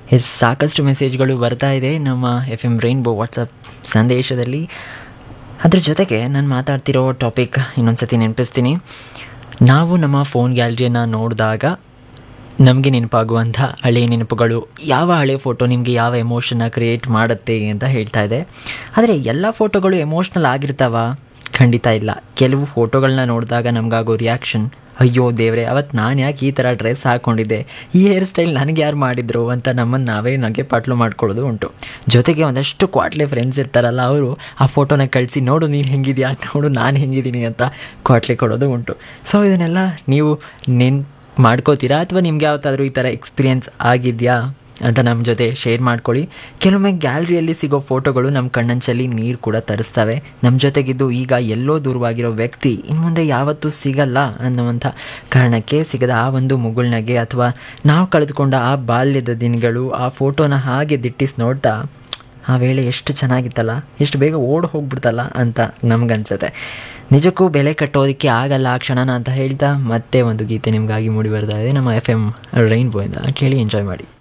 S ಸಾಕಷ್ಟು ಮೆಸೇಜ್ಗಳು ಬರ್ತಾ ಇದೆ ನಮ್ಮ ಎಫ್ ಎಮ್ ರೈನ್ಬೋ ವಾಟ್ಸಪ್ ಸಂದೇಶದಲ್ಲಿ ಅದ್ರ ಜೊತೆಗೆ ನಾನು ಮಾತಾಡ್ತಿರೋ ಟಾಪಿಕ್ ಇನ್ನೊಂದು ಸತಿ ನೆನಪಿಸ್ತೀನಿ ನಾವು ನಮ್ಮ ಫೋನ್ ಗ್ಯಾಲರಿಯನ್ನು ನೋಡಿದಾಗ ನಮಗೆ ನೆನಪಾಗುವಂಥ ಹಳೆಯ ನೆನಪುಗಳು ಯಾವ ಹಳೆ ಫೋಟೋ ನಿಮಗೆ ಯಾವ ಎಮೋಷನ್ನ ಕ್ರಿಯೇಟ್ ಮಾಡುತ್ತೆ ಅಂತ ಹೇಳ್ತಾ ಇದೆ ಆದರೆ ಎಲ್ಲ ಫೋಟೋಗಳು ಎಮೋಷ್ನಲ್ ಆಗಿರ್ತಾವ ಖಂಡಿತ ಇಲ್ಲ ಕೆಲವು ಫೋಟೋಗಳನ್ನ ನೋಡಿದಾಗ ನಮಗಾಗೋ ರಿಯಾಕ್ಷನ್ ಅಯ್ಯೋ ದೇವ್ರೆ ಅವತ್ತು ನಾನು ಯಾಕೆ ಈ ಥರ ಡ್ರೆಸ್ ಹಾಕ್ಕೊಂಡಿದ್ದೆ ಈ ಹೇರ್ ಸ್ಟೈಲ್ ನನಗೆ ಯಾರು ಮಾಡಿದ್ರು ಅಂತ ನಮ್ಮನ್ನು ನಾವೇ ನನಗೆ ಪಾಟ್ಲು ಮಾಡ್ಕೊಳ್ಳೋದು ಉಂಟು ಜೊತೆಗೆ ಒಂದಷ್ಟು ಕ್ವಾಟ್ಲೆ ಫ್ರೆಂಡ್ಸ್ ಇರ್ತಾರಲ್ಲ ಅವರು ಆ ಫೋಟೋನ ಕಳಿಸಿ ನೋಡು ನೀನು ಹೆಂಗಿದ್ಯಾ ನೋಡು ನಾನು ಹೆಂಗಿದ್ದೀನಿ ಅಂತ ಕ್ವಾಟ್ಲೆ ಕೊಡೋದು ಉಂಟು ಸೊ ಇದನ್ನೆಲ್ಲ ನೀವು ನೆನ್ ಮಾಡ್ಕೋತೀರಾ ಅಥವಾ ನಿಮ್ಗೆ ಯಾವತ್ತಾದರೂ ಈ ಥರ ಎಕ್ಸ್ಪೀರಿಯೆನ್ಸ್ ಆಗಿದೆಯಾ ಅಂತ ನಮ್ಮ ಜೊತೆ ಶೇರ್ ಮಾಡ್ಕೊಳ್ಳಿ ಕೆಲವೊಮ್ಮೆ ಗ್ಯಾಲರಿಯಲ್ಲಿ ಸಿಗೋ ಫೋಟೋಗಳು ನಮ್ಮ ಕಣ್ಣಂಚಲ್ಲಿ ನೀರು ಕೂಡ ತರಿಸ್ತವೆ ನಮ್ಮ ಜೊತೆಗಿದ್ದು ಈಗ ಎಲ್ಲೋ ದೂರವಾಗಿರೋ ವ್ಯಕ್ತಿ ಇನ್ನು ಮುಂದೆ ಯಾವತ್ತೂ ಸಿಗಲ್ಲ ಅನ್ನುವಂಥ ಕಾರಣಕ್ಕೆ ಸಿಗದ ಆ ಒಂದು ಮುಗುಳ್ನಗೆ ಅಥವಾ ನಾವು ಕಳೆದುಕೊಂಡ ಆ ಬಾಲ್ಯದ ದಿನಗಳು ಆ ಫೋಟೋನ ಹಾಗೆ ದಿಟ್ಟಿಸಿ ನೋಡ್ತಾ ಆ ವೇಳೆ ಎಷ್ಟು ಚೆನ್ನಾಗಿತ್ತಲ್ಲ ಎಷ್ಟು ಬೇಗ ಓಡ್ ಹೋಗ್ಬಿಡ್ತಲ್ಲ ಅಂತ ನಮ್ಗನ್ಸುತ್ತೆ ನಿಜಕ್ಕೂ ಬೆಲೆ ಕಟ್ಟೋದಕ್ಕೆ ಆಗಲ್ಲ ಆ ಕ್ಷಣನ ಅಂತ ಹೇಳ್ತಾ ಮತ್ತೆ ಒಂದು ಗೀತೆ ನಿಮಗಾಗಿ ಮೂಡಿ ಬರ್ತಾ ಇದೆ ನಮ್ಮ ಎಫ್ ಎಮ್ ರೈನ್ಬೋಯಿಂದ ಕೇಳಿ ಎಂಜಾಯ್ ಮಾಡಿ